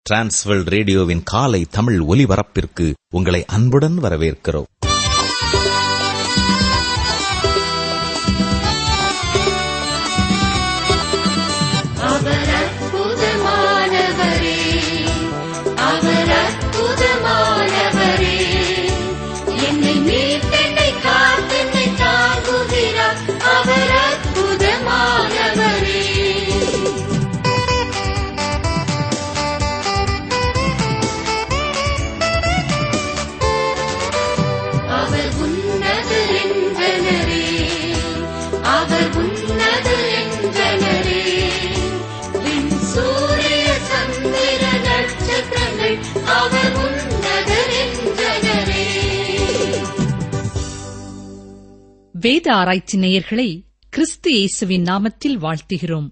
Transworld ரேடியோவின் காலை தமிழ் ஒலிபரப்பிற்கு உங்களை அன்புடன் வரவேற்கிறோம் அவர் அற்புதமானவரே அவர் அற்புதமானவரே என்னை மீட்டென்னை காத்தென்னை தாங்குகிறார் அவர் அற்புதமானவரே அவர் உன்னதர் என்றனரே அவர் உன்னதர் என்றனரே விண் சூரிய சந்திர நட்சத்திரங்கள் அவர் உன்னதர் என்றனரே வேத ஆராய்ச்சி நேயர்களை கிறிஸ்து இயேசுவின் நாமத்தில் வாழ்த்துகிறோம்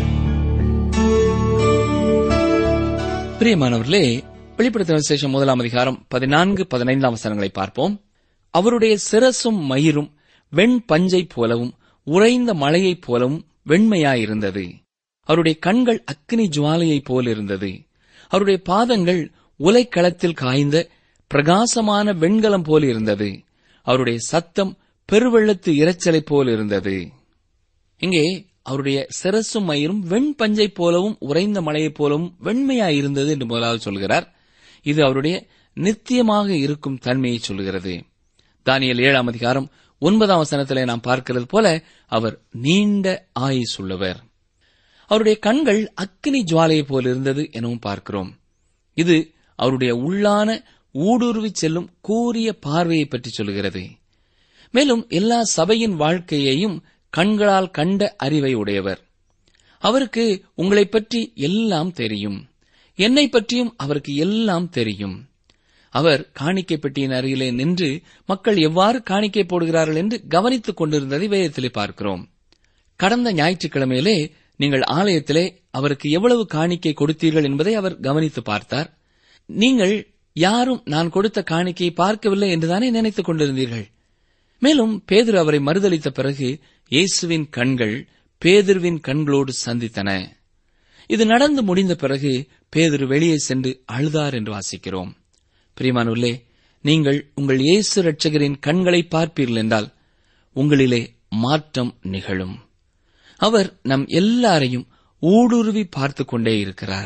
பிரியமானவர்களே வெளிப்படுத்தின விசேஷம் முதலாம் அதிகாரம் பதினான்கு பதினைந்தாம் வசனங்களை பார்ப்போம் அவருடைய சிரசும் மயிரும் வெண் பஞ்சை போலவும் உறைந்த மலையைப் போலவும் வெண்மையாயிருந்தது அவருடைய கண்கள் அக்கினி ஜுவாலையைப் போல் இருந்தது அவருடைய பாதங்கள் உலைக்களத்தில் காய்ந்த பிரகாசமான வெண்கலம் போல் இருந்தது அவருடைய சத்தம் பெருவெள்ளத்து இரைச்சலைப் போல் இருந்தது இங்கே அவருடைய சிரசும் மயிரும் வெண் பஞ்சை போலவும் உறைந்த மலையைப் போலவும் வெண்மையாயிருந்தது என்று முதலாவது சொல்கிறார் இது அவருடைய நித்தியமாக இருக்கும் தன்மையை சொல்கிறது தானியல் ஏழாம் அதிகாரம் ஒன்பதாம் வசனத்திலே நாம் பார்க்கிறது போல அவர் நீண்ட ஆயுஸ் உள்ளவர் அவருடைய கண்கள் அக்கினி ஜுவாலையைப் போல் இருந்தது எனவும் பார்க்கிறோம் இது அவருடைய உள்ளான ஊடுருவி செல்லும் கூரிய பார்வையை பற்றி சொல்கிறது மேலும் எல்லா சபையின் வாழ்க்கையையும் கண்களால் கண்ட அறிவை உடையவர் அவருக்கு உங்களைப் பற்றி எல்லாம் தெரியும் என்னை பற்றியும் அவருக்கு எல்லாம் தெரியும் அவர் காணிக்கை பெட்டியின் அருகிலே நின்று மக்கள் எவ்வாறு காணிக்கை போடுகிறார்கள் என்று கவனித்துக் கொண்டிருந்ததை வேதத்திலே பார்க்கிறோம் கடந்த ஞாயிற்றுக்கிழமையிலே நீங்கள் ஆலயத்திலே அவருக்கு எவ்வளவு காணிக்கை கொடுத்தீர்கள் என்பதை அவர் கவனித்து பார்த்தார் நீங்கள் யாரும் நான் கொடுத்த காணிக்கையை பார்க்கவில்லை என்றுதானே நினைத்துக் கொண்டிருந்தீர்கள் மேலும் பேதுரு அவரை மறுதளித்த பிறகு இயேசுவின் கண்கள் பேதுருவின் கண்களோடு சந்தித்தன இது நடந்து முடிந்த பிறகு பேதுரு வெளியே சென்று அழுதார் என்று வாசிக்கிறோம் பிரியமானுள்ளே நீங்கள் உங்கள் இயேசு ரட்சகரின் கண்களை பார்ப்பீர்கள் என்றால் உங்களிலே மாற்றம் நிகழும் அவர் நம் எல்லாரையும் ஊடுருவி பார்த்துக் கொண்டே இருக்கிறார்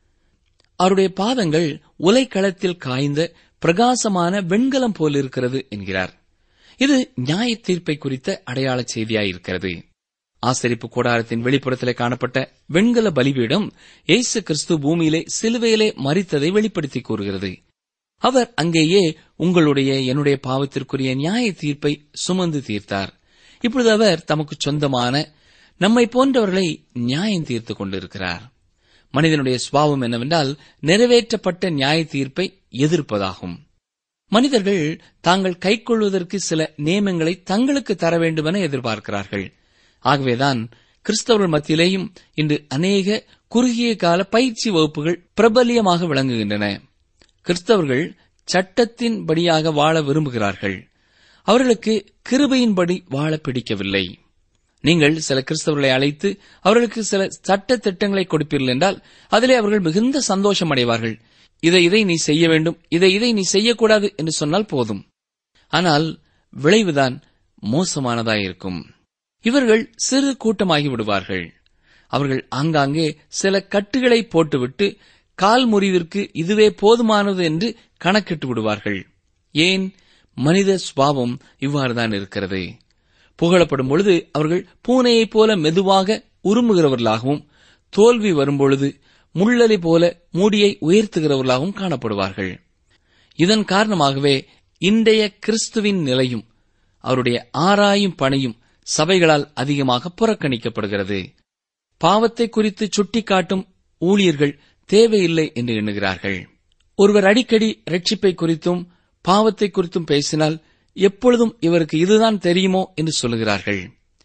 அவருடைய பாதங்கள் உலைக்களத்தில் காய்ந்த பிரகாசமான வெண்கலம் போல் இருக்கிறது என்கிறார் இது நியாய தீர்ப்பை குறித்த அடையாள செய்தியாயிருக்கிறது ஆசரிப்பு கூடாரத்தின் வெளிப்புறத்திலே காணப்பட்ட வெண்கல பலிபீடம் இயேசு கிறிஸ்து பூமியிலே சிலுவையிலே மறித்ததை வெளிப்படுத்தி கூறுகிறது அவர் அங்கேயே உங்களுடைய என்னுடைய பாவத்திற்குரிய நியாய தீர்ப்பை சுமந்து தீர்த்தார் இப்பொழுது அவர் தமக்கு சொந்தமான நம்மை போன்றவர்களை நியாயம் தீர்த்துக் கொண்டிருக்கிறார் மனிதனுடைய சுவாவம் என்னவென்றால் நிறைவேற்றப்பட்ட நியாய தீர்ப்பை எதிர்ப்பதாகும் மனிதர்கள் தாங்கள் கைக்கொள்வதற்கு சில நியமங்களை தங்களுக்கு தர வேண்டுமென எதிர்பார்க்கிறார்கள் ஆகவேதான் கிறிஸ்தவர்கள் மத்தியிலேயும் இன்று அநேக குறுகிய கால பயிற்சி வகுப்புகள் பிரபல்யமாக விளங்குகின்றன கிறிஸ்தவர்கள் சட்டத்தின்படியாக வாழ விரும்புகிறார்கள் அவர்களுக்கு கிருபையின்படி வாழ பிடிக்கவில்லை நீங்கள் சில கிறிஸ்தவர்களை அழைத்து அவர்களுக்கு சில சட்ட திட்டங்களை கொடுப்பீர்கள் என்றால் அதிலே அவர்கள் மிகுந்த சந்தோஷம் அடைவார்கள் இதை இதை நீ செய்ய வேண்டும் இதை இதை நீ செய்யக்கூடாது என்று சொன்னால் போதும் ஆனால் விளைவுதான் மோசமானதாயிருக்கும் இவர்கள் சிறு கூட்டமாகி விடுவார்கள் அவர்கள் ஆங்காங்கே சில கட்டுகளை போட்டுவிட்டு கால் முறிவிற்கு இதுவே போதுமானது என்று கணக்கிட்டு விடுவார்கள் ஏன் மனித சுவாவம் இவ்வாறுதான் இருக்கிறது புகழப்படும் பொழுது அவர்கள் பூனையைப் போல மெதுவாக உருமுகிறவர்களாகவும் தோல்வி வரும்பொழுது முள்ளலி போல மூடியை உயர்த்துகிறவர்களாகவும் காணப்படுவார்கள் இதன் காரணமாகவே இன்றைய கிறிஸ்துவின் நிலையும் அவருடைய ஆராயும் பணியும் சபைகளால் அதிகமாக புறக்கணிக்கப்படுகிறது பாவத்தை குறித்து சுட்டிக்காட்டும் ஊழியர்கள் தேவையில்லை என்று எண்ணுகிறார்கள் ஒருவர் அடிக்கடி ரட்சிப்பை குறித்தும் பாவத்தை குறித்தும் பேசினால் எப்பொழுதும் இவருக்கு இதுதான் தெரியுமோ என்று சொல்லுகிறார்கள்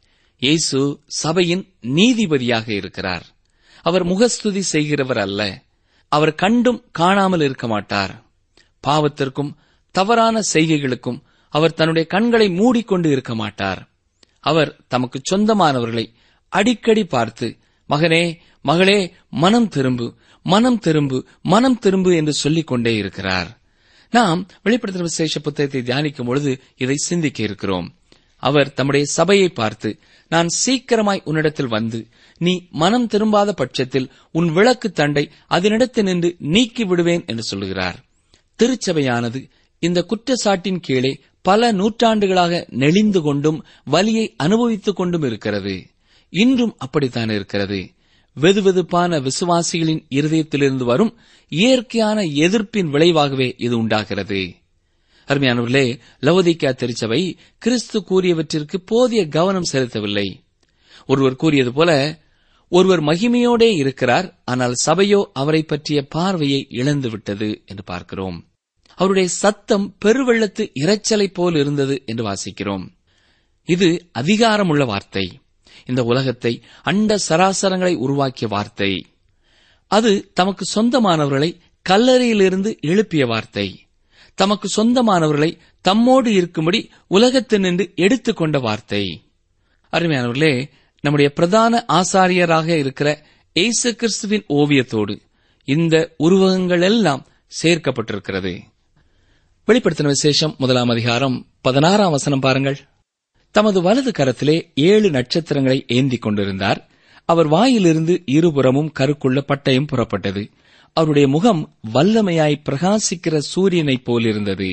இயேசு சபையின் நீதிபதியாக இருக்கிறார் அவர் முகஸ்துதி செய்கிறவர் அல்ல அவர் கண்டும் காணாமல் இருக்க மாட்டார் பாவத்திற்கும் தவறான செய்கைகளுக்கும் அவர் தன்னுடைய கண்களை மூடிக்கொண்டு இருக்க மாட்டார் அவர் தமக்கு சொந்தமானவர்களை அடிக்கடி பார்த்து மகனே மகளே மனம் திரும்பு மனம் திரும்பு மனம் திரும்பு என்று சொல்லிக் கொண்டே இருக்கிறார் நாம் வெளிப்படுத்தின விசேஷ புத்தகத்தை தியானிக்கும் பொழுது இதை சிந்திக்க இருக்கிறோம் அவர் தம்முடைய சபையை பார்த்து நான் சீக்கிரமாய் உன்னிடத்தில் வந்து நீ மனம் திரும்பாத பட்சத்தில் உன் விளக்கு தண்டை அதனிடத்தில் நின்று நீக்கி விடுவேன் என்று சொல்லுகிறார் திருச்சபையானது இந்த குற்றச்சாட்டின் கீழே பல நூற்றாண்டுகளாக நெளிந்து கொண்டும் வலியை அனுபவித்துக் கொண்டும் இருக்கிறது இன்றும் அப்படித்தான் இருக்கிறது வெதுவெதுப்பான விசுவாசிகளின் இருதயத்திலிருந்து வரும் இயற்கையான எதிர்ப்பின் விளைவாகவே இது உண்டாகிறது அருமையானவர்களே லவோதிக்கா திருச்சபை கிறிஸ்து கூறியவற்றிற்கு போதிய கவனம் செலுத்தவில்லை ஒருவர் கூறியது போல ஒருவர் மகிமையோடே இருக்கிறார் ஆனால் சபையோ அவரை பற்றிய பார்வையை இழந்துவிட்டது என்று பார்க்கிறோம் அவருடைய சத்தம் பெருவெள்ளத்து இரைச்சலை போல் இருந்தது என்று வாசிக்கிறோம் இது அதிகாரமுள்ள வார்த்தை இந்த உலகத்தை அண்ட சராசரங்களை உருவாக்கிய வார்த்தை அது தமக்கு சொந்தமானவர்களை கல்லறையிலிருந்து எழுப்பிய வார்த்தை தமக்கு சொந்தமானவர்களை தம்மோடு இருக்கும்படி உலகத்தினின்று எடுத்துக்கொண்ட வார்த்தை அருமையானவர்களே நம்முடைய பிரதான ஆசாரியராக இருக்கிற இயேசு கிறிஸ்துவின் ஓவியத்தோடு இந்த உருவகங்கள் எல்லாம் சேர்க்கப்பட்டிருக்கிறது வெளிப்படுத்தின விசேஷம் முதலாம் அதிகாரம் பதினாறாம் வசனம் பாருங்கள் தமது வலது கரத்திலே ஏழு நட்சத்திரங்களை ஏந்திக் கொண்டிருந்தார் அவர் வாயிலிருந்து இருபுறமும் கருக்குள்ள பட்டயம் புறப்பட்டது அவருடைய முகம் வல்லமையாய் பிரகாசிக்கிற சூரியனைப் போலிருந்தது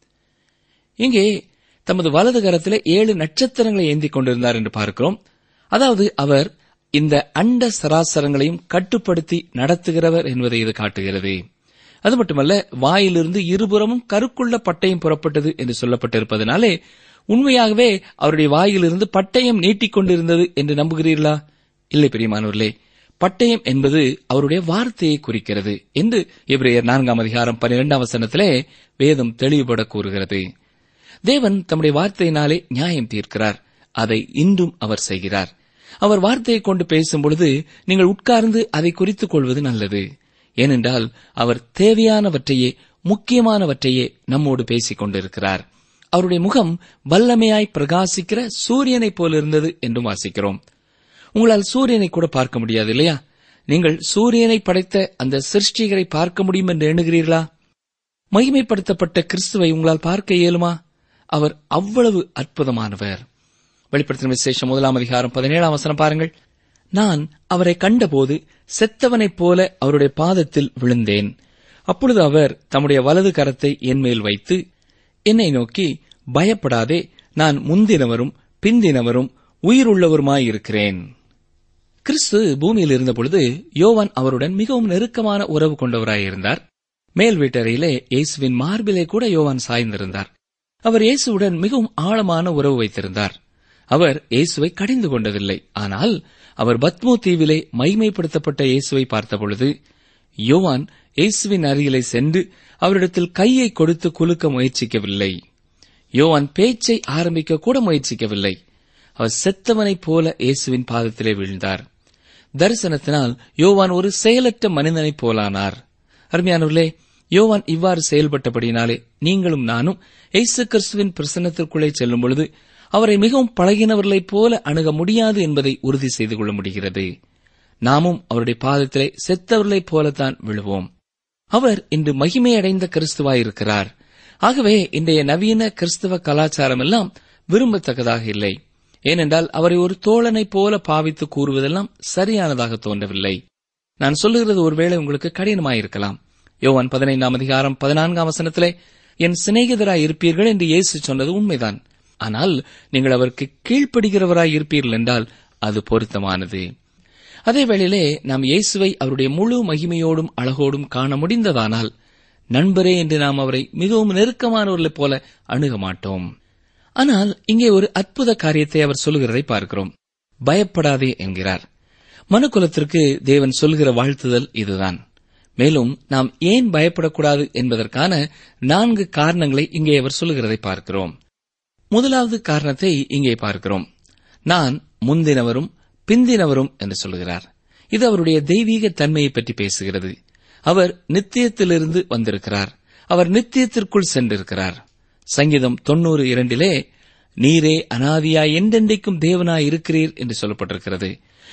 இங்கே தமது வலது கரத்திலே ஏழு நட்சத்திரங்களை ஏந்திக் கொண்டிருந்தார் என்று பார்க்கிறோம் அதாவது அவர் இந்த அண்ட சராசரங்களையும் கட்டுப்படுத்தி நடத்துகிறவர் என்பதை இது காட்டுகிறது அது மட்டுமல்ல வாயிலிருந்து இருபுறமும் கருக்குள்ள பட்டயம் புறப்பட்டது என்று சொல்லப்பட்டிருப்பதனாலே உண்மையாகவே அவருடைய வாயிலிருந்து பட்டயம் நீட்டிக் கொண்டிருந்தது என்று நம்புகிறீர்களா இல்லை பிரியமானவர்களே பட்டயம் என்பது அவருடைய வார்த்தையை குறிக்கிறது என்று எபிரேயர் நான்காம் அதிகாரம் பன்னிரெண்டாம் வசனத்திலே வேதம் தெளிவுபட கூறுகிறது தேவன் தம்முடைய வார்த்தையினாலே நியாயம் தீர்க்கிறார் அதை இன்றும் அவர் செய்கிறார் அவர் வார்த்தையை கொண்டு பேசும் பொழுது நீங்கள் உட்கார்ந்து அதை குறித்துக் கொள்வது நல்லது ஏனென்றால் அவர் தேவையானவற்றையே முக்கியமானவற்றையே நம்மோடு பேசிக் கொண்டிருக்கிறார் அவருடைய முகம் வல்லமையாய் பிரகாசிக்கிற சூரியனைப் போலிருந்தது என்றும் வாசிக்கிறோம் உங்களால் சூரியனை கூட பார்க்க முடியாது இல்லையா நீங்கள் சூரியனை படைத்த அந்த சிருஷ்டிகரை பார்க்க முடியும் என்று எண்ணுகிறீர்களா மகிமைப்படுத்தப்பட்ட கிறிஸ்துவை உங்களால் பார்க்க இயலுமா அவர் அவ்வளவு அற்புதமானவர் வெளிப்படுத்தின விசேஷம் முதலாம் அதிகாரம் பதினேழாம் வசனம் பாருங்கள் நான் அவரை கண்டபோது செத்தவனைப் போல அவருடைய பாதத்தில் விழுந்தேன் அப்பொழுது அவர் தம்முடைய வலது கரத்தை என்மேல் வைத்து என்னை நோக்கி பயப்படாதே நான் முந்தினவரும் பிந்தினவரும் உயிருள்ளவருமாயிருக்கிறேன் கிறிஸ்து பூமியில் இருந்தபொழுது யோவான் அவருடன் மிகவும் நெருக்கமான உறவு கொண்டவராயிருந்தார் மேல் வீட்டறையிலே இயேசுவின் மார்பிலே கூட யோவான் சாய்ந்திருந்தார் அவர் இயேசுவுடன் மிகவும் ஆழமான உறவு வைத்திருந்தார் அவர் இயேசுவை கடிந்து கொண்டதில்லை ஆனால் அவர் பத்மோ தீவிலே மைமைப்படுத்தப்பட்ட இயேசுவை பார்த்தபொழுது யோவான் இயேசுவின் அருகிலே சென்று அவரிடத்தில் கையை கொடுத்து குலுக்க முயற்சிக்கவில்லை யோவான் பேச்சை ஆரம்பிக்க கூட முயற்சிக்கவில்லை அவர் செத்தவனைப் போல இயேசுவின் பாதத்திலே வீழ்ந்தார் தரிசனத்தினால் யோவான் ஒரு செயலற்ற மனிதனைப் போலானார் அருமையானவர்களே யோவான் இவ்வாறு செயல்பட்டபடியினாலே நீங்களும் நானும் இயேசு கிறிஸ்துவின் பிரசன்னத்திற்குள்ளே செல்லும் பொழுது அவரை மிகவும் பழகினவர்களைப் போல அணுக முடியாது என்பதை உறுதி செய்து கொள்ள முடிகிறது நாமும் அவருடைய பாதத்திலே செத்தவர்களைப் போலத்தான் விழுவோம் அவர் இன்று மகிமையடைந்த கிறிஸ்துவாயிருக்கிறார் ஆகவே இன்றைய நவீன கிறிஸ்தவ கலாச்சாரம் எல்லாம் விரும்பத்தக்கதாக இல்லை ஏனென்றால் அவரை ஒரு தோழனைப் போல பாவித்து கூறுவதெல்லாம் சரியானதாக தோன்றவில்லை நான் சொல்லுகிறது ஒருவேளை உங்களுக்கு கடினமாயிருக்கலாம் யோவான் பதினைந்தாம் அதிகாரம் பதினான்காம் வசனத்திலே என் சிநேகிதராய் இருப்பீர்கள் என்று இயேசு சொன்னது உண்மைதான் ஆனால் நீங்கள் அவருக்கு கீழ்ப்படுகிறவராய் இருப்பீர்கள் என்றால் அது பொருத்தமானது அதே வேளையிலே நாம் இயேசுவை அவருடைய முழு மகிமையோடும் அழகோடும் காண முடிந்ததானால் நண்பரே என்று நாம் அவரை மிகவும் நெருக்கமானவர்களைப் போல அணுக மாட்டோம் ஆனால் இங்கே ஒரு அற்புத காரியத்தை அவர் சொல்லுகிறதை பார்க்கிறோம் பயப்படாதே என்கிறார் மனுக்குலத்திற்கு தேவன் சொல்கிற வாழ்த்துதல் இதுதான் மேலும் நாம் ஏன் பயப்படக்கூடாது என்பதற்கான நான்கு காரணங்களை இங்கே அவர் சொல்லுகிறதை பார்க்கிறோம் முதலாவது காரணத்தை இங்கே பார்க்கிறோம் நான் முந்தினவரும் பிந்தினவரும் என்று சொல்லுகிறார் இது அவருடைய தெய்வீக தன்மையை பற்றி பேசுகிறது அவர் நித்தியத்திலிருந்து வந்திருக்கிறார் அவர் நித்தியத்திற்குள் சென்றிருக்கிறார் சங்கீதம் தொன்னூறு இரண்டிலே நீரே அனாதியாய் என்றென்றைக்கும் தேவனாய் இருக்கிறீர் என்று சொல்லப்பட்டிருக்கிறது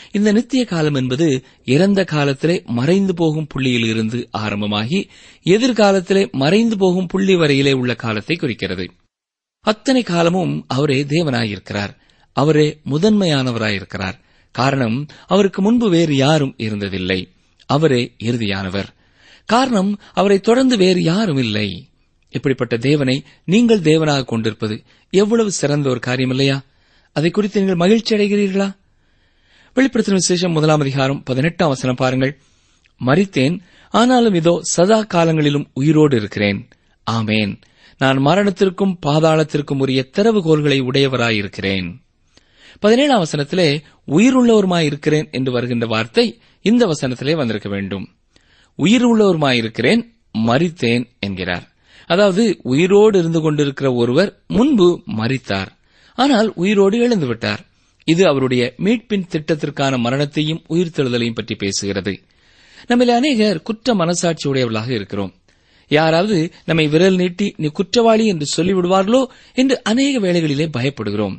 இந்த நித்திய காலம் என்பது இறந்த காலத்திலே மறைந்து போகும் புள்ளியில் இருந்து ஆரம்பமாகி எதிர்காலத்திலே மறைந்து போகும் புள்ளி வரையிலே உள்ள காலத்தை குறிக்கிறது அத்தனை காலமும் அவரே தேவனாயிருக்கிறார் அவரே முதன்மையானவராயிருக்கிறார் காரணம் அவருக்கு முன்பு வேறு யாரும் இருந்ததில்லை அவரே இறுதியானவர் காரணம் அவரை தொடர்ந்து வேறு யாரும் இல்லை இப்படிப்பட்ட தேவனை நீங்கள் தேவனாக கொண்டிருப்பது எவ்வளவு சிறந்த ஒரு காரியம் இல்லையா அதை குறித்து நீங்கள் மகிழ்ச்சி அடைகிறீர்களா வெளிப்படுத்தின விசேஷம் முதலாம் அதிகாரம் பதினெட்டாம் வசனம் பாருங்கள் மரித்தேன் ஆனாலும் இதோ சதா காலங்களிலும் உயிரோடு இருக்கிறேன் ஆமேன் நான் மரணத்திற்கும் பாதாளத்திற்கும் உரிய திறவுகோள்களை உடையவராயிருக்கிறேன் பதினேழாம் வசனத்திலே உயிருள்ளவருமாயிருக்கிறேன் என்று வருகின்ற வார்த்தை இந்த வசனத்திலே வந்திருக்க வேண்டும் உயிர் உள்ளவருமாயிருக்கிறேன் மரித்தேன் என்கிறார் அதாவது உயிரோடு இருந்து கொண்டிருக்கிற ஒருவர் முன்பு மரித்தார் ஆனால் உயிரோடு எழுந்து விட்டார் இது அவருடைய மீட்பின் திட்டத்திற்கான மரணத்தையும் உயிர்த்தெழுதலையும் பற்றி பேசுகிறது நம்மில் அநேகர் குற்ற மனசாட்சி உடையவர்களாக இருக்கிறோம் யாராவது நம்மை விரல் நீட்டி நீ குற்றவாளி என்று சொல்லிவிடுவார்களோ என்று அநேக வேளைகளிலே பயப்படுகிறோம்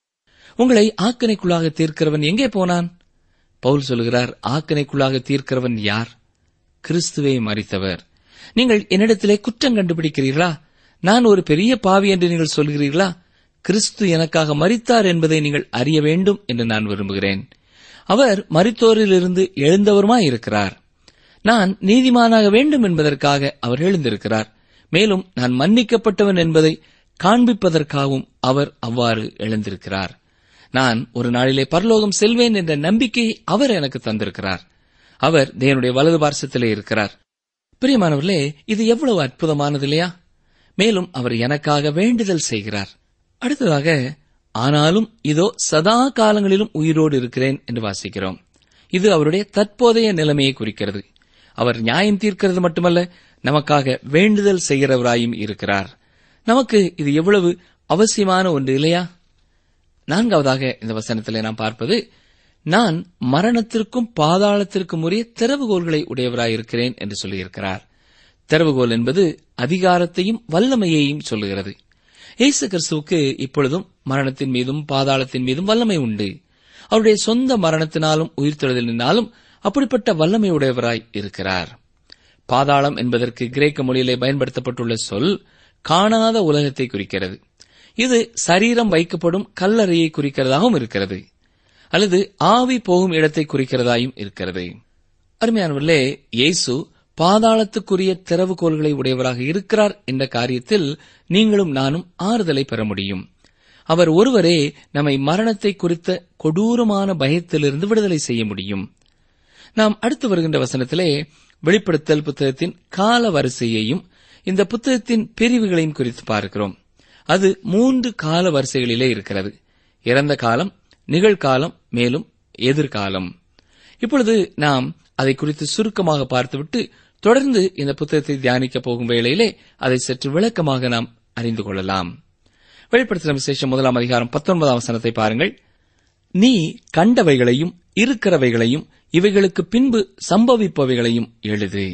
உங்களை ஆக்கனைக்குள்ளாக தீர்க்கிறவன் எங்கே போனான் பவுல் சொல்கிறார் ஆக்கனைக்குள்ளாக தீர்க்கிறவன் யார் கிறிஸ்துவை மறித்தவர் நீங்கள் என்னிடத்திலே குற்றம் கண்டுபிடிக்கிறீர்களா நான் ஒரு பெரிய பாவி என்று நீங்கள் சொல்கிறீர்களா கிறிஸ்து எனக்காக மரித்தார் என்பதை நீங்கள் அறிய வேண்டும் என்று நான் விரும்புகிறேன் அவர் மரித்தோரிலிருந்து எழுந்தவருமாயிருக்கிறார் நான் நீதிமானாக வேண்டும் என்பதற்காக அவர் எழுந்திருக்கிறார் மேலும் நான் மன்னிக்கப்பட்டவன் என்பதை காண்பிப்பதற்காகவும் அவர் அவ்வாறு எழுந்திருக்கிறார் நான் ஒரு நாளிலே பரலோகம் செல்வேன் என்ற நம்பிக்கையை அவர் எனக்கு தந்திருக்கிறார் அவர் தேவனுடைய வலது பார்சத்திலே இருக்கிறார் பிரியமானவர்களே இது எவ்வளவு அற்புதமானது இல்லையா மேலும் அவர் எனக்காக வேண்டுதல் செய்கிறார் அடுத்ததாக ஆனாலும் இதோ சதா காலங்களிலும் உயிரோடு இருக்கிறேன் என்று வாசிக்கிறோம் இது அவருடைய தற்போதைய நிலைமையை குறிக்கிறது அவர் நியாயம் தீர்க்கிறது மட்டுமல்ல நமக்காக வேண்டுதல் செய்கிறவராயும் இருக்கிறார் நமக்கு இது எவ்வளவு அவசியமான ஒன்று இல்லையா நான்காவதாக இந்த வசனத்திலே நாம் பார்ப்பது நான் மரணத்திற்கும் பாதாளத்திற்கும் உரிய திறவுகோள்களை உடையவராயிருக்கிறேன் என்று சொல்லியிருக்கிறார் திறவுகோல் என்பது அதிகாரத்தையும் வல்லமையையும் சொல்லுகிறது இயேசு கிறிஸ்துவுக்கு இப்பொழுதும் மரணத்தின் மீதும் பாதாளத்தின் மீதும் வல்லமை உண்டு அவருடைய சொந்த மரணத்தினாலும் உயிர்த்தெழுதலினாலும் அப்படிப்பட்ட வல்லமை உடையவராய் இருக்கிறார் பாதாளம் என்பதற்கு கிரேக்க மொழியிலே பயன்படுத்தப்பட்டுள்ள சொல் காணாத உலகத்தை குறிக்கிறது இது சரீரம் வைக்கப்படும் கல்லறையை குறிக்கிறதாகவும் இருக்கிறது அல்லது ஆவி போகும் இடத்தை குறிக்கிறதாயும் இருக்கிறது அருமையானவர்களே இயேசு பாதாளத்துக்குரிய திறவுகோள்களை உடையவராக இருக்கிறார் என்ற காரியத்தில் நீங்களும் நானும் ஆறுதலை பெற முடியும் அவர் ஒருவரே நம்மை மரணத்தை குறித்த கொடூரமான பயத்திலிருந்து விடுதலை செய்ய முடியும் நாம் அடுத்து வருகின்ற வசனத்திலே வெளிப்படுத்தல் புத்தகத்தின் கால வரிசையையும் இந்த புத்தகத்தின் பிரிவுகளையும் குறித்து பார்க்கிறோம் அது மூன்று கால வரிசைகளிலே இருக்கிறது இறந்த காலம் நிகழ்காலம் மேலும் எதிர்காலம் இப்பொழுது நாம் அதை குறித்து சுருக்கமாக பார்த்துவிட்டு தொடர்ந்து இந்த புத்தகத்தை தியானிக்க போகும் வேளையிலே அதை சற்று விளக்கமாக நாம் அறிந்து கொள்ளலாம் வெளிப்படுத்தின விசேஷம் முதலாம் அதிகாரம் பத்தொன்பதாம் வசனத்தை பாருங்கள் நீ கண்டவைகளையும் இருக்கிறவைகளையும் இவைகளுக்கு பின்பு சம்பவிப்பவைகளையும் எழுது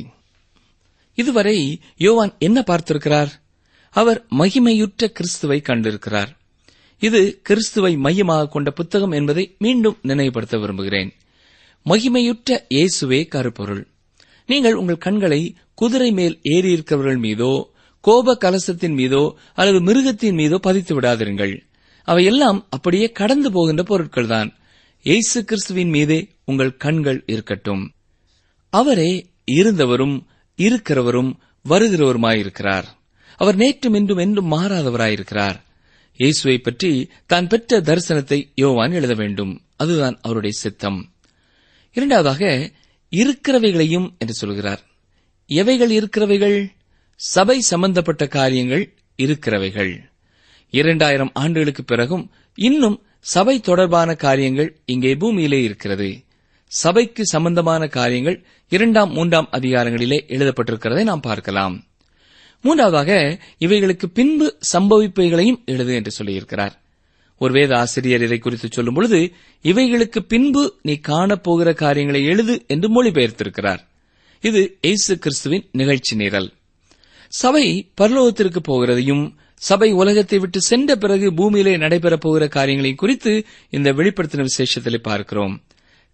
இதுவரை யோவான் என்ன பார்த்திருக்கிறார் அவர் மகிமையுற்ற கிறிஸ்துவை கண்டிருக்கிறார் இது கிறிஸ்துவை மையமாக கொண்ட புத்தகம் என்பதை மீண்டும் நினைவுபடுத்த விரும்புகிறேன் மகிமையுற்ற இயேசுவே கருப்பொருள் நீங்கள் உங்கள் கண்களை குதிரை மேல் ஏறியிருக்கிறவர்கள் மீதோ கோப கலசத்தின் மீதோ அல்லது மிருகத்தின் மீதோ பதித்து விடாதிருங்கள் அவையெல்லாம் அப்படியே கடந்து போகின்ற பொருட்கள்தான் இயேசு கிறிஸ்துவின் மீதே உங்கள் கண்கள் இருக்கட்டும் அவரே இருந்தவரும் இருக்கிறவரும் வருகிறவருமாயிருக்கிறார் அவர் நேற்றும் இன்றும் என்றும் மாறாதவராயிருக்கிறார் இயேசுவை பற்றி தான் பெற்ற தரிசனத்தை யோவான் எழுத வேண்டும் அதுதான் அவருடைய சித்தம் இரண்டாவதாக இருக்கிறவைகளையும் என்று சொல்கிறார் எவைகள் இருக்கிறவைகள் சபை சம்பந்தப்பட்ட காரியங்கள் இருக்கிறவைகள் இரண்டாயிரம் ஆண்டுகளுக்கு பிறகும் இன்னும் சபை தொடர்பான காரியங்கள் இங்கே பூமியிலே இருக்கிறது சபைக்கு சம்பந்தமான காரியங்கள் இரண்டாம் மூன்றாம் அதிகாரங்களிலே எழுதப்பட்டிருக்கிறதை நாம் பார்க்கலாம் மூன்றாவதாக இவைகளுக்கு பின்பு சம்பவிப்பவைகளையும் எழுது என்று சொல்லியிருக்கிறார் ஒரு வேத ஆசிரியர் இதை குறித்து சொல்லும் பொழுது இவைகளுக்கு பின்பு நீ காணப்போகிற காரியங்களை எழுது என்று மொழிபெயர்த்திருக்கிறார் இது இயேசு கிறிஸ்துவின் நிகழ்ச்சி நிரல் சபை பரலோகத்திற்கு போகிறதையும் சபை உலகத்தை விட்டு சென்ற பிறகு பூமியிலே நடைபெறப் போகிற காரியங்களையும் குறித்து இந்த வெளிப்படுத்தின விசேஷத்திலே பார்க்கிறோம்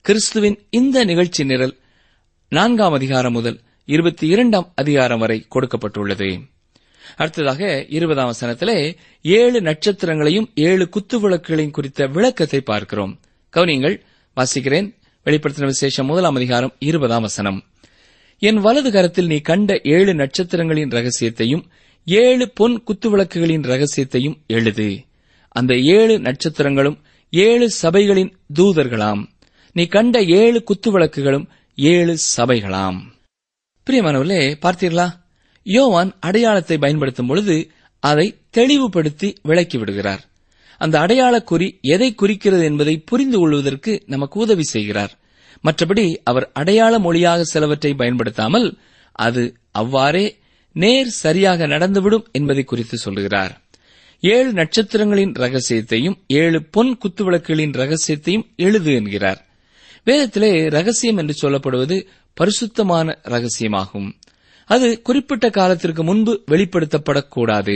கிறிஸ்துவின் இந்த நிகழ்ச்சி நிரல் நான்காம் அதிகாரம் முதல் இருபத்தி இரண்டாம் அதிகாரம் வரை கொடுக்கப்பட்டுள்ளது அடுத்ததாக இருபதாம் வசனத்திலே ஏழு நட்சத்திரங்களையும் ஏழு குத்துவிளக்குகளையும் குறித்த விளக்கத்தை பார்க்கிறோம் கவனியங்கள் வாசிக்கிறேன் வெளிப்படுத்தின விசேஷம் முதலாம் அதிகாரம் இருபதாம் வசனம் என் வலது கரத்தில் நீ கண்ட ஏழு நட்சத்திரங்களின் ரகசியத்தையும் ஏழு பொன் குத்துவிளக்குகளின் ரகசியத்தையும் எழுது அந்த ஏழு நட்சத்திரங்களும் ஏழு சபைகளின் தூதர்களாம் நீ கண்ட ஏழு குத்துவிளக்குகளும் ஏழு சபைகளாம் பிரியமானவர்களே பார்த்தீர்களா யோவான் அடையாளத்தை பயன்படுத்தும் பொழுது அதை தெளிவுபடுத்தி விளக்கி விடுகிறார் அந்த அடையாளக் குறி எதை குறிக்கிறது என்பதை புரிந்து கொள்வதற்கு நமக்கு உதவி செய்கிறார் மற்றபடி அவர் அடையாள மொழியாக சிலவற்றை பயன்படுத்தாமல் அது அவ்வாறே நேர் சரியாக நடந்துவிடும் என்பதை குறித்து சொல்லுகிறார் ஏழு நட்சத்திரங்களின் ரகசியத்தையும் ஏழு பொன் குத்துவிளக்குகளின் ரகசியத்தையும் எழுது என்கிறார் வேதத்திலே ரகசியம் என்று சொல்லப்படுவது பரிசுத்தமான ரகசியமாகும் அது குறிப்பிட்ட காலத்திற்கு முன்பு வெளிப்படுத்தப்படக்கூடாது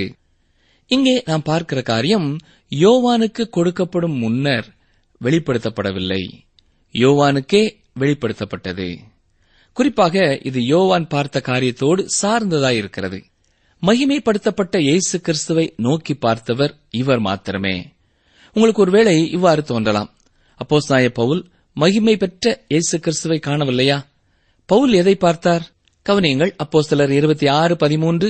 இங்கே நாம் பார்க்கிற காரியம் யோவானுக்கு கொடுக்கப்படும் முன்னர் வெளிப்படுத்தப்படவில்லை யோவானுக்கே வெளிப்படுத்தப்பட்டது குறிப்பாக இது யோவான் பார்த்த காரியத்தோடு சார்ந்ததாயிருக்கிறது மகிமைப்படுத்தப்பட்ட இயேசு கிறிஸ்துவை நோக்கி பார்த்தவர் இவர் மாத்திரமே உங்களுக்கு ஒருவேளை இவ்வாறு தோன்றலாம் அப்போஸ்தாய பவுல் மகிமை பெற்ற இயேசு கிறிஸ்துவை காணவில்லையா பவுல் எதை பார்த்தார் கவனியங்கள் அப்போஸ்தலர் இருபத்தி ஆறு பதிமூன்று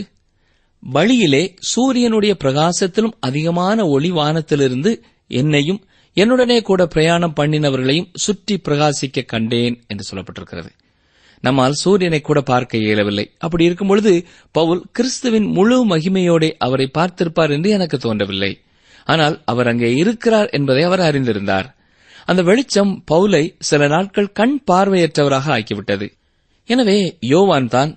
வழியிலே சூரியனுடைய பிரகாசத்திலும் அதிகமான ஒளி வானத்திலிருந்து என்னையும் என்னுடனே கூட பிரயாணம் பண்ணினவர்களையும் சுற்றி பிரகாசிக்க கண்டேன் என்று சொல்லப்பட்டிருக்கிறது நம்மால் சூரியனை கூட பார்க்க இயலவில்லை அப்படி இருக்கும் பொழுது பவுல் கிறிஸ்துவின் முழு மகிமையோட அவரை பார்த்திருப்பார் என்று எனக்கு தோன்றவில்லை ஆனால் அவர் அங்கே இருக்கிறார் என்பதை அவர் அறிந்திருந்தார் அந்த வெளிச்சம் பவுலை சில நாட்கள் கண் பார்வையற்றவராக ஆக்கிவிட்டது எனவே யோவான் தான்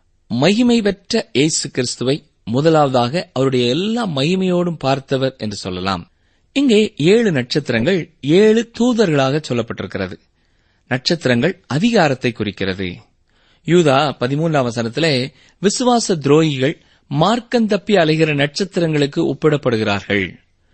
மகிமை பெற்ற இயேசு கிறிஸ்துவை முதலாவதாக அவருடைய எல்லா மகிமையோடும் பார்த்தவர் என்று சொல்லலாம் இங்கே ஏழு நட்சத்திரங்கள் ஏழு தூதர்களாக சொல்லப்பட்டிருக்கிறது நட்சத்திரங்கள் அதிகாரத்தை குறிக்கிறது யூதா பதிமூன்றாம் வசனத்திலே விசுவாச துரோகிகள் மார்க்கம் தப்பி அலைகிற நட்சத்திரங்களுக்கு ஒப்பிடப்படுகிறார்கள்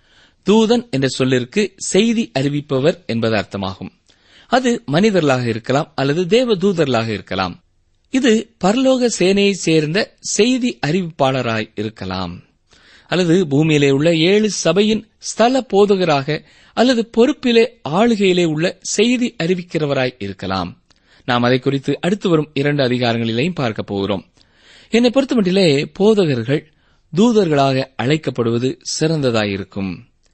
தூதன் என்ற சொல்லிற்கு செய்தி அறிவிப்பவர் என்பது அர்த்தமாகும் அது மனிதர்களாக இருக்கலாம் அல்லது தேவ தூதர்களாக இருக்கலாம் இது பரலோக சேனையை சேர்ந்த செய்தி அறிவிப்பாளராய் இருக்கலாம் அல்லது பூமியிலே உள்ள ஏழு சபையின் ஸ்தல போதகராக அல்லது பொறுப்பிலே ஆளுகையிலே உள்ள செய்தி அறிவிக்கிறவராய் இருக்கலாம் நாம் அதை குறித்து அடுத்து வரும் இரண்டு அதிகாரங்களிலேயும் பார்க்க போகிறோம் என்னை பொறுத்தமட்டிலே போதகர்கள் தூதர்களாக அழைக்கப்படுவது சிறந்ததாயிருக்கும்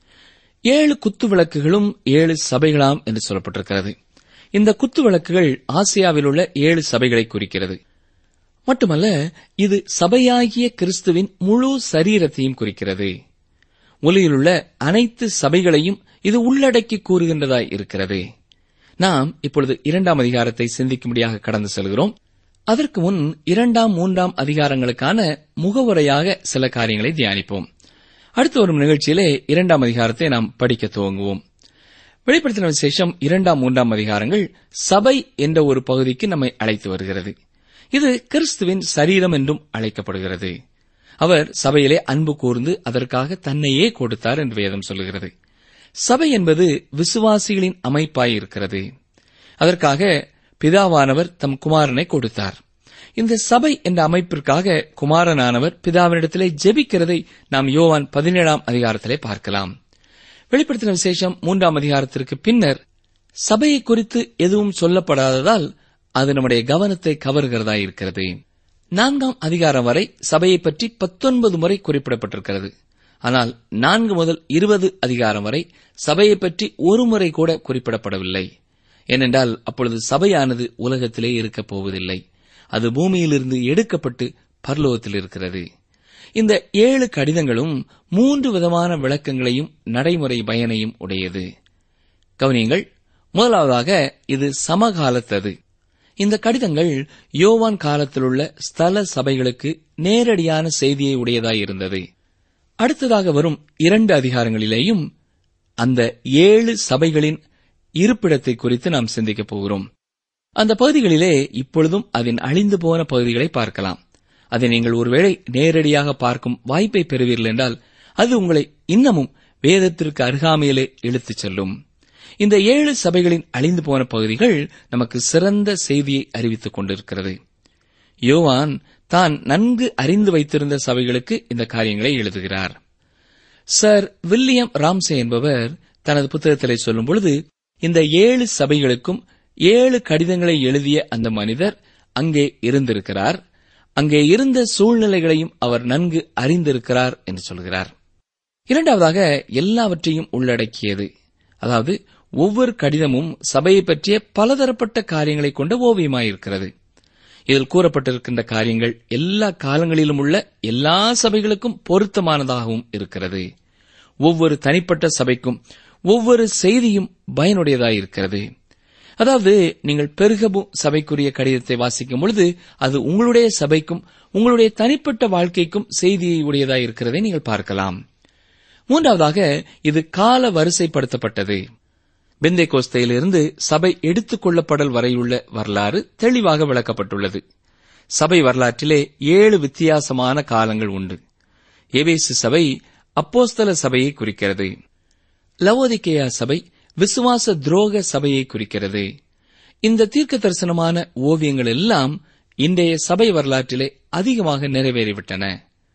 ஏழு குத்து விளக்குகளும் ஏழு சபைகளாம் என்று சொல்லப்பட்டிருக்கிறது இந்த குத்து விளக்குகள் ஆசியாவில் உள்ள ஏழு சபைகளை குறிக்கிறது மட்டுமல்ல இது சபையாகிய கிறிஸ்துவின் முழு சரீரத்தையும் குறிக்கிறது உலகிலுள்ள அனைத்து சபைகளையும் இது உள்ளடக்கி கூறுகின்றதாய் இருக்கிறது நாம் இப்பொழுது இரண்டாம் அதிகாரத்தை சிந்திக்கும்படியாக கடந்து செல்கிறோம் அதற்கு முன் இரண்டாம் மூன்றாம் அதிகாரங்களுக்கான முகவுரையாக சில காரியங்களை தியானிப்போம் அடுத்து வரும் நிகழ்ச்சியிலே இரண்டாம் அதிகாரத்தை நாம் படிக்க துவங்குவோம் வெளிப்படுத்தின விசேஷம் இரண்டாம் மூன்றாம் அதிகாரங்கள் சபை என்ற ஒரு பகுதிக்கு நம்மை அழைத்து வருகிறது இது கிறிஸ்துவின் சரீரம் என்றும் அழைக்கப்படுகிறது அவர் சபையிலே அன்பு கூர்ந்து அதற்காக தன்னையே கொடுத்தார் என்று வேதம் சொல்லுகிறது சபை என்பது விசுவாசிகளின் அமைப்பாய் இருக்கிறது அதற்காக பிதாவானவர் தம் குமாரனை கொடுத்தார் இந்த சபை என்ற அமைப்பிற்காக குமாரனானவர் பிதாவினிடத்திலே ஜெபிக்கிறதை நாம் யோவான் பதினேழாம் அதிகாரத்திலே பார்க்கலாம் வெளிப்படுத்தின விசேஷம் மூன்றாம் அதிகாரத்திற்கு பின்னர் சபையை குறித்து எதுவும் சொல்லப்படாததால் அது நம்முடைய கவனத்தை கவர்கிறதா இருக்கிறது நான்காம் அதிகாரம் வரை சபையை பற்றி பத்தொன்பது முறை குறிப்பிடப்பட்டிருக்கிறது ஆனால் நான்கு முதல் இருபது அதிகாரம் வரை சபையை பற்றி ஒரு முறை கூட குறிப்பிடப்படவில்லை ஏனென்றால் அப்பொழுது சபையானது உலகத்திலே இருக்கப் போவதில்லை அது பூமியிலிருந்து எடுக்கப்பட்டு பரலோகத்தில் இருக்கிறது இந்த ஏழு கடிதங்களும் மூன்று விதமான விளக்கங்களையும் நடைமுறை பயனையும் உடையது கவனியங்கள் முதலாவதாக இது சமகாலத்தது இந்த கடிதங்கள் யோவான் காலத்திலுள்ள ஸ்தல சபைகளுக்கு நேரடியான செய்தியை உடையதாய் இருந்தது அடுத்ததாக வரும் இரண்டு அதிகாரங்களிலேயும் அந்த ஏழு சபைகளின் இருப்பிடத்தை குறித்து நாம் சிந்திக்கப் போகிறோம் அந்த பகுதிகளிலே இப்பொழுதும் அதன் அழிந்து போன பகுதிகளை பார்க்கலாம் அதை நீங்கள் ஒருவேளை நேரடியாக பார்க்கும் வாய்ப்பை பெறுவீர்கள் என்றால் அது உங்களை இன்னமும் வேதத்திற்கு அருகாமையிலே இழுத்துச் செல்லும் இந்த ஏழு சபைகளின் அழிந்து போன பகுதிகள் நமக்கு சிறந்த செய்தியை அறிவித்துக் கொண்டிருக்கிறது யோவான் தான் நன்கு அறிந்து வைத்திருந்த சபைகளுக்கு இந்த காரியங்களை எழுதுகிறார் சர் வில்லியம் ராம்சே என்பவர் தனது புத்தகத்திலே சொல்லும் பொழுது இந்த ஏழு சபைகளுக்கும் ஏழு கடிதங்களை எழுதிய அந்த மனிதர் அங்கே இருந்திருக்கிறார் அங்கே இருந்த சூழ்நிலைகளையும் அவர் நன்கு அறிந்திருக்கிறார் என்று சொல்கிறார் இரண்டாவதாக எல்லாவற்றையும் உள்ளடக்கியது அதாவது ஒவ்வொரு கடிதமும் சபையை பற்றிய பலதரப்பட்ட காரியங்களை கொண்ட ஓவியமாயிருக்கிறது இதில் கூறப்பட்டிருக்கின்ற காரியங்கள் எல்லா காலங்களிலும் உள்ள எல்லா சபைகளுக்கும் பொருத்தமானதாகவும் இருக்கிறது ஒவ்வொரு தனிப்பட்ட சபைக்கும் ஒவ்வொரு செய்தியும் பயனுடையதாயிருக்கிறது அதாவது நீங்கள் பெருகபு சபைக்குரிய கடிதத்தை வாசிக்கும் பொழுது அது உங்களுடைய சபைக்கும் உங்களுடைய தனிப்பட்ட வாழ்க்கைக்கும் செய்தியை உடையதாயிருக்கிறதை நீங்கள் பார்க்கலாம் மூன்றாவதாக இது கால வரிசைப்படுத்தப்பட்டது பெந்தை கோஸ்தையிலிருந்து சபை எடுத்துக் கொள்ளப்படல் வரையுள்ள வரலாறு தெளிவாக விளக்கப்பட்டுள்ளது சபை வரலாற்றிலே ஏழு வித்தியாசமான காலங்கள் உண்டு எபேசு சபை அப்போஸ்தல சபையை குறிக்கிறது லவோதிக்கேயா சபை விசுவாச துரோக சபையை குறிக்கிறது இந்த தீர்க்க தரிசனமான ஓவியங்கள் எல்லாம் இன்றைய சபை வரலாற்றிலே அதிகமாக நிறைவேறிவிட்டன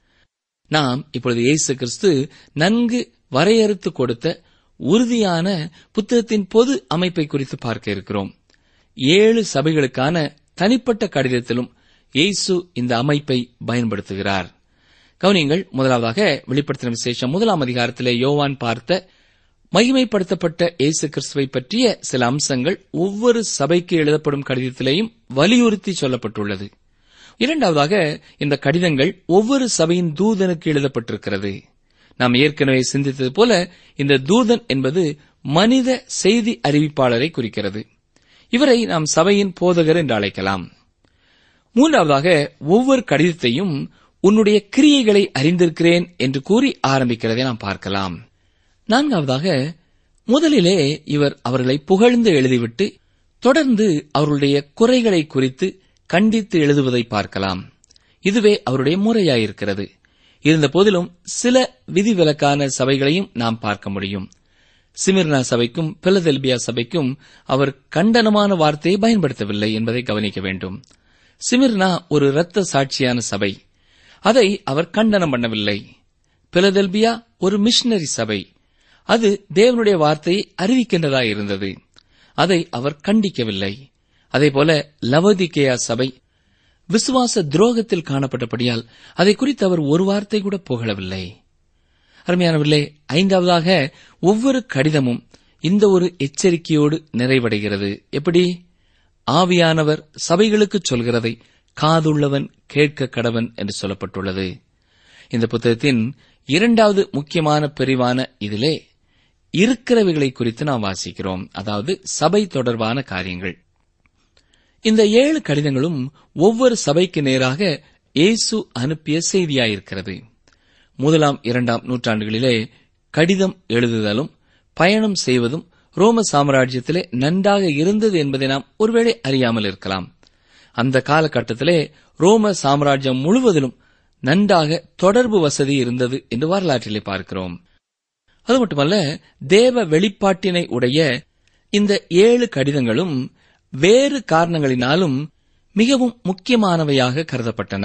நாம் இப்பொழுது இயேசு கிறிஸ்து நன்கு வரையறுத்து கொடுத்த உறுதியான புத்தகத்தின் பொது அமைப்பை குறித்து பார்க்க இருக்கிறோம் ஏழு சபைகளுக்கான தனிப்பட்ட கடிதத்திலும் இயேசு இந்த அமைப்பை பயன்படுத்துகிறார் கவனியங்கள் முதலாவதாக வெளிப்படுத்தின விசேஷம் முதலாம் அதிகாரத்திலே யோவான் பார்த்த மகிமைப்படுத்தப்பட்ட இயேசு கிறிஸ்துவை பற்றிய சில அம்சங்கள் ஒவ்வொரு சபைக்கு எழுதப்படும் கடிதத்திலேயும் வலியுறுத்தி சொல்லப்பட்டுள்ளது இரண்டாவதாக இந்த கடிதங்கள் ஒவ்வொரு சபையின் தூதனுக்கு எழுதப்பட்டிருக்கிறது நாம் ஏற்கனவே சிந்தித்தது போல இந்த தூதன் என்பது மனித செய்தி அறிவிப்பாளரை குறிக்கிறது இவரை நாம் சபையின் போதகர் என்று அழைக்கலாம் மூன்றாவதாக ஒவ்வொரு கடிதத்தையும் உன்னுடைய கிரியைகளை அறிந்திருக்கிறேன் என்று கூறி ஆரம்பிக்கிறதை நாம் பார்க்கலாம் நான்காவதாக முதலிலே இவர் அவர்களை புகழ்ந்து எழுதிவிட்டு தொடர்ந்து அவர்களுடைய குறைகளை குறித்து கண்டித்து எழுதுவதை பார்க்கலாம் இதுவே அவருடைய முறையாயிருக்கிறது இருந்த போதிலும் சில விதிவிலக்கான சபைகளையும் நாம் பார்க்க முடியும் சிமிர்னா சபைக்கும் பிலதெல்பியா சபைக்கும் அவர் கண்டனமான வார்த்தையை பயன்படுத்தவில்லை என்பதை கவனிக்க வேண்டும் சிமிர்னா ஒரு இரத்த சாட்சியான சபை அதை அவர் கண்டனம் பண்ணவில்லை பிலதெல்பியா ஒரு மிஷனரி சபை அது தேவனுடைய வார்த்தையை அறிவிக்கின்றதா இருந்தது அதை அவர் கண்டிக்கவில்லை அதேபோல லவோதிகேயா சபை விசுவாச துரோகத்தில் காணப்பட்டபடியால் அதை குறித்து அவர் ஒரு வார்த்தை கூட புகழவில்லை அருமையானவர்களே ஐந்தாவதாக ஒவ்வொரு கடிதமும் இந்த ஒரு எச்சரிக்கையோடு நிறைவடைகிறது எப்படி ஆவியானவர் சபைகளுக்கு சொல்கிறதை காதுள்ளவன் கேட்க கடவன் என்று சொல்லப்பட்டுள்ளது இந்த புத்தகத்தின் இரண்டாவது முக்கியமான பிரிவான இதிலே இருக்கிறவைகளை குறித்து நாம் வாசிக்கிறோம் அதாவது சபை தொடர்பான காரியங்கள் இந்த ஏழு கடிதங்களும் ஒவ்வொரு சபைக்கு நேராக இயேசு அனுப்பிய செய்தியாயிருக்கிறது முதலாம் இரண்டாம் நூற்றாண்டுகளிலே கடிதம் எழுதுதலும் பயணம் செய்வதும் ரோம சாம்ராஜ்யத்திலே நன்றாக இருந்தது என்பதை நாம் ஒருவேளை அறியாமல் இருக்கலாம் அந்த காலகட்டத்திலே ரோம சாம்ராஜ்யம் முழுவதிலும் நன்றாக தொடர்பு வசதி இருந்தது என்று வரலாற்றிலே பார்க்கிறோம் அது மட்டுமல்ல தேவ வெளிப்பாட்டினை உடைய இந்த ஏழு கடிதங்களும் வேறு காரணங்களினாலும் மிகவும் முக்கியமானவையாக கருதப்பட்டன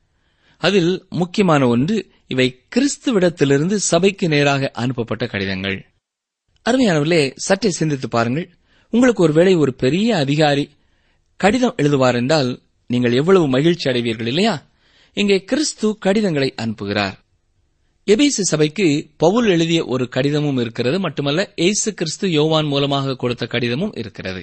அதில் முக்கியமான ஒன்று இவை கிறிஸ்துவிடத்திலிருந்து சபைக்கு நேராக அனுப்பப்பட்ட கடிதங்கள் அருமையானவர்களே சற்றே சிந்தித்து பாருங்கள் உங்களுக்கு ஒருவேளை ஒரு பெரிய அதிகாரி கடிதம் எழுதுவார் என்றால் நீங்கள் எவ்வளவு மகிழ்ச்சி அடைவீர்கள் இல்லையா இங்கே கிறிஸ்து கடிதங்களை அனுப்புகிறார் எபேசு சபைக்கு பவுல் எழுதிய ஒரு கடிதமும் இருக்கிறது மட்டுமல்ல இயேசு கிறிஸ்து யோவான் மூலமாக கொடுத்த கடிதமும் இருக்கிறது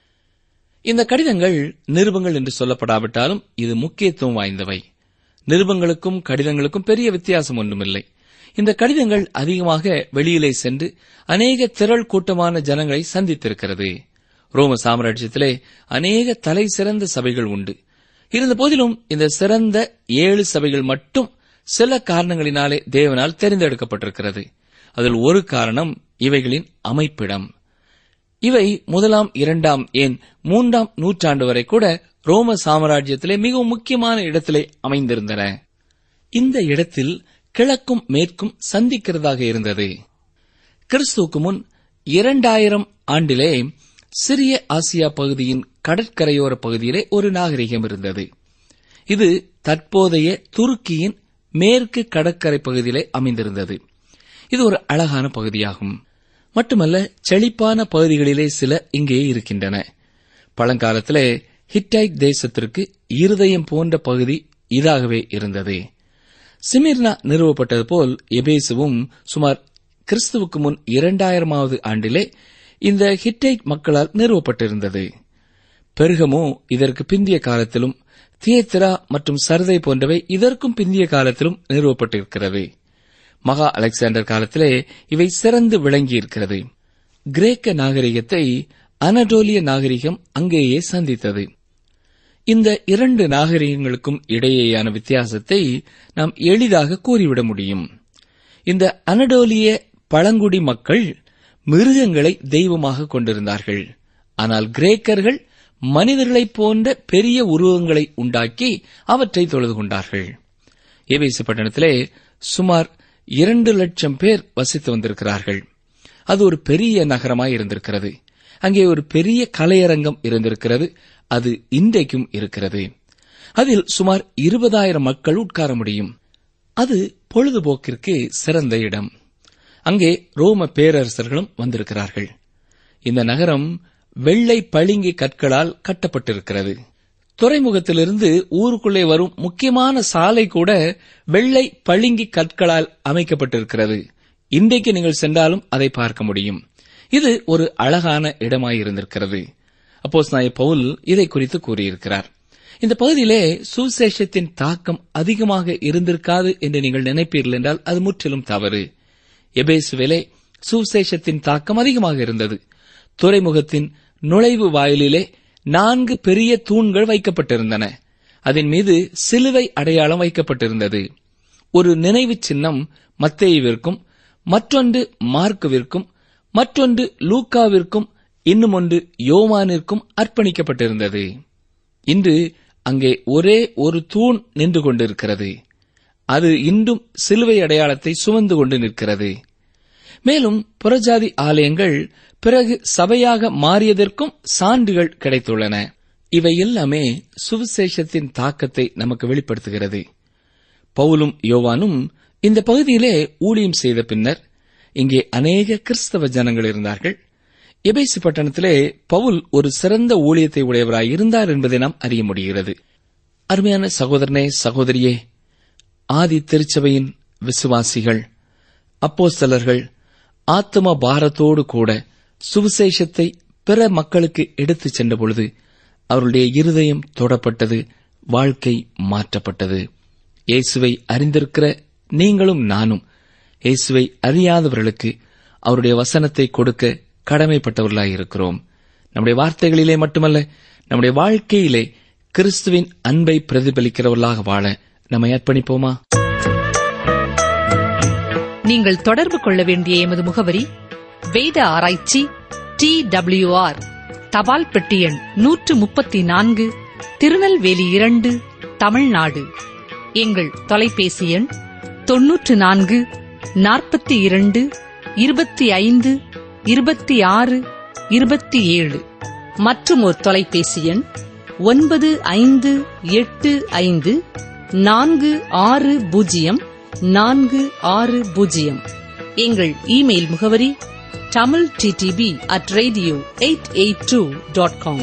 இந்த கடிதங்கள் நிருபங்கள் என்று சொல்லப்படாவிட்டாலும் இது முக்கியத்துவம் வாய்ந்தவை நிருபங்களுக்கும் கடிதங்களுக்கும் பெரிய வித்தியாசம் ஒன்றுமில்லை இந்த கடிதங்கள் அதிகமாக வெளியிலே சென்று அநேக திரள் கூட்டமான ஜனங்களை சந்தித்திருக்கிறது ரோம சாம்ராஜ்யத்திலே அநேக தலை சிறந்த சபைகள் உண்டு இருந்த போதிலும் இந்த சிறந்த ஏழு சபைகள் மட்டும் சில காரணங்களினாலே தேவனால் தெரிந்தெடுக்கப்பட்டிருக்கிறது அதில் ஒரு காரணம் இவைகளின் அமைப்பிடம் இவை முதலாம் இரண்டாம் ஏன் மூன்றாம் நூற்றாண்டு வரை கூட ரோம சாம்ராஜ்யத்திலே மிகவும் முக்கியமான இடத்திலே அமைந்திருந்தன இந்த இடத்தில் கிழக்கும் மேற்கும் சந்திக்கிறதாக இருந்தது கிறிஸ்துவுக்கு முன் இரண்டாயிரம் ஆண்டிலே சிறிய ஆசியா பகுதியின் கடற்கரையோர பகுதியிலே ஒரு நாகரிகம் இருந்தது இது தற்போதைய துருக்கியின் மேற்கு கடற்கரை பகுதியிலே அமைந்திருந்தது இது ஒரு அழகான பகுதியாகும் மட்டுமல்ல செழிப்பான பகுதிகளிலே சில இங்கே இருக்கின்றன பழங்காலத்திலே ஹிட்டைட் தேசத்திற்கு இருதயம் போன்ற பகுதி இதாகவே இருந்தது சிமிர்னா நிறுவப்பட்டது போல் எபேசுவும் சுமார் கிறிஸ்துவுக்கு முன் இரண்டாயிரமாவது ஆண்டிலே இந்த ஹிட்டைட் மக்களால் நிறுவப்பட்டிருந்தது பெருகமோ இதற்கு பிந்திய காலத்திலும் தியேத்திரா மற்றும் சர்தை போன்றவை இதற்கும் பிந்திய காலத்திலும் நிறுவப்பட்டிருக்கிறது மகா அலெக்சாண்டர் காலத்திலே இவை சிறந்து விளங்கியிருக்கிறது கிரேக்க நாகரிகத்தை அனடோலிய நாகரிகம் அங்கேயே சந்தித்தது இந்த இரண்டு நாகரிகங்களுக்கும் இடையேயான வித்தியாசத்தை நாம் எளிதாக கூறிவிட முடியும் இந்த அனடோலிய பழங்குடி மக்கள் மிருகங்களை தெய்வமாக கொண்டிருந்தார்கள் ஆனால் கிரேக்கர்கள் மனிதர்களைப் போன்ற பெரிய உருவங்களை உண்டாக்கி அவற்றை தொழுது கொண்டார்கள் ஏபேசு பட்டணத்திலே சுமார் இரண்டு லட்சம் பேர் வசித்து வந்திருக்கிறார்கள் அது ஒரு பெரிய நகரமாய் இருந்திருக்கிறது அங்கே ஒரு பெரிய கலையரங்கம் இருந்திருக்கிறது அது இன்றைக்கும் இருக்கிறது அதில் சுமார் இருபதாயிரம் மக்கள் உட்கார முடியும் அது பொழுதுபோக்கிற்கு சிறந்த இடம் அங்கே ரோம பேரரசர்களும் வந்திருக்கிறார்கள் இந்த நகரம் வெள்ளை பளிங்கு கற்களால் கட்டப்பட்டிருக்கிறது துறைமுகத்திலிருந்து ஊருக்குள்ளே வரும் முக்கியமான சாலை கூட வெள்ளை பளிங்கு கற்களால் அமைக்கப்பட்டிருக்கிறது இன்றைக்கு நீங்கள் சென்றாலும் அதை பார்க்க முடியும் இது ஒரு அழகான இடமாயிருந்திருக்கிறது அப்போஸ் நாய பவுல் இதை குறித்து கூறியிருக்கிறார் இந்த பகுதியிலே சுசேஷத்தின் தாக்கம் அதிகமாக இருந்திருக்காது என்று நீங்கள் நினைப்பீர்கள் என்றால் அது முற்றிலும் தவறு எபேசுவிலே சுசேஷத்தின் தாக்கம் அதிகமாக இருந்தது துறைமுகத்தின் நுழைவு வாயிலிலே நான்கு பெரிய தூண்கள் வைக்கப்பட்டிருந்தன அதன் மீது சிலுவை அடையாளம் வைக்கப்பட்டிருந்தது ஒரு நினைவு சின்னம் மத்தேயுவிற்கும் மற்றொன்று மார்க்குவிற்கும் மற்றொன்று லூக்காவிற்கும் இன்னும் ஒன்று யோவானிற்கும் அர்ப்பணிக்கப்பட்டிருந்தது இன்று அங்கே ஒரே ஒரு தூண் நின்று கொண்டிருக்கிறது அது இன்றும் சிலுவை அடையாளத்தை சுமந்து கொண்டு நிற்கிறது மேலும் புறஜாதி ஆலயங்கள் பிறகு சபையாக மாறியதற்கும் சான்றுகள் கிடைத்துள்ளன இவை எல்லாமே சுவிசேஷத்தின் தாக்கத்தை நமக்கு வெளிப்படுத்துகிறது பவுலும் யோவானும் இந்த பகுதியிலே ஊழியம் செய்த பின்னர் இங்கே அநேக கிறிஸ்தவ ஜனங்கள் இருந்தார்கள் எபேசு பட்டணத்திலே பவுல் ஒரு சிறந்த ஊழியத்தை உடையவராய் இருந்தார் என்பதை நாம் அறிய முடிகிறது அருமையான சகோதரனே சகோதரியே ஆதி திருச்சபையின் விசுவாசிகள் அப்போஸ்தலர்கள் ஆத்ம பாரத்தோடு கூட சுவிசேஷத்தை பிற மக்களுக்கு எடுத்துச் சென்ற பொழுது அவருடைய இருதயம் தொடப்பட்டது வாழ்க்கை மாற்றப்பட்டது இயேசுவை அறிந்திருக்கிற நீங்களும் நானும் இயேசுவை அறியாதவர்களுக்கு அவருடைய வசனத்தை கொடுக்க கடமைப்பட்டவர்களாயிருக்கிறோம் நம்முடைய வார்த்தைகளிலே மட்டுமல்ல நம்முடைய வாழ்க்கையிலே கிறிஸ்துவின் அன்பை பிரதிபலிக்கிறவர்களாக வாழ நம்மை அர்ப்பணிப்போமா நீங்கள் தொடர்பு கொள்ள வேண்டிய எமது முகவரி வேத ஆராய்ச்சி டி ஆர் தபால் பெட்டி எண் நூற்று முப்பத்தி நான்கு திருநெல்வேலி இரண்டு தமிழ்நாடு எங்கள் தொலைபேசி எண் தொன்னூற்று நான்கு நாற்பத்தி இரண்டு இருபத்தி ஐந்து இருபத்தி ஆறு இருபத்தி ஏழு மற்றும் ஒரு தொலைபேசி எண் ஒன்பது ஐந்து எட்டு ஐந்து நான்கு ஆறு பூஜ்ஜியம் நான்கு ஆறு பூஜ்ஜியம் எங்கள் இமெயில் முகவரி Tamil DTP at radio eight eight two dot com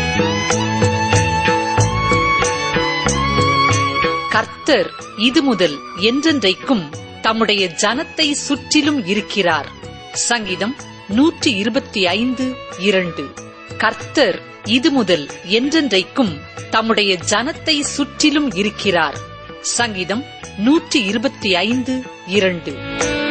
கர்த்தர் இது முதல் என்றென்றைக்கும் தம்முடைய ஜனத்தை சுற்றிலும் இருக்கிறார் சங்கீதம் நூற்றி இருபத்தி ஐந்து இரண்டு கர்த்தர் இது முதல் என்றென்றைக்கும் தம்முடைய ஜனத்தை சுற்றிலும் இருக்கிறார் சங்கீதம் நூற்றி இருபத்தி ஐந்து இரண்டு